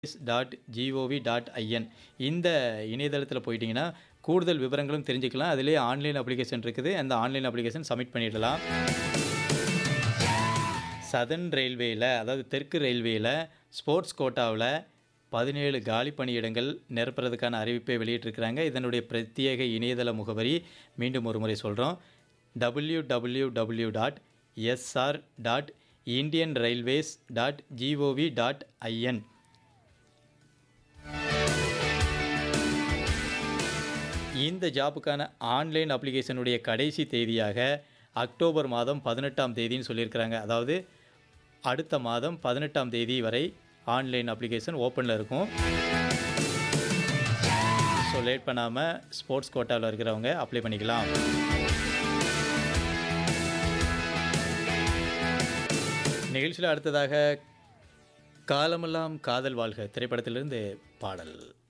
dot GOV dot IN இந்த இணையதளத்தில் போயிட்டீங்கன்னா கூடுதல் விவரங்களும் தெரிஞ்சுக்கலாம் அதிலே ஆன்லைன் அப்ளிகேஷன் இருக்குது அந்த ஆன்லைன் அப்ளிகேஷன் சப்மிட் பண்ணிடலாம் சதர்ன் ரயில்வேயில் அதாவது தெற்கு ரயில்வேயில் ஸ்போர்ட்ஸ் கோட்டாவில் பதினேழு காலி பணியிடங்கள் நிரப்புறதுக்கான அறிவிப்பை வெளியிட்டிருக்கிறாங்க இதனுடைய பிரத்யேக இணையதள முகவரி மீண்டும் ஒரு முறை சொல்கிறோம் W W W dot SR dot Indian Railways dot GOV dot IN இந்த ஜாபுக்கான ஆன்லைன் அப்ளிகேஷனுடைய கடைசி தேதியாக அக்டோபர் மாதம் பதினெட்டாம் தேதின்னு சொல்லியிருக்கிறாங்க அதாவது அடுத்த மாதம் பதினெட்டாம் தேதி வரை ஆன்லைன் அப்ளிகேஷன் ஓப்பனில் இருக்கும் ஸோ லேட் பண்ணாமல் ஸ்போர்ட்ஸ் கோட்டாவில் இருக்கிறவங்க அப்ளை பண்ணிக்கலாம் நிகழ்ச்சியில் அடுத்ததாக காலமெல்லாம் காதல் வாழ்க திரைப்படத்திலிருந்து பாடல்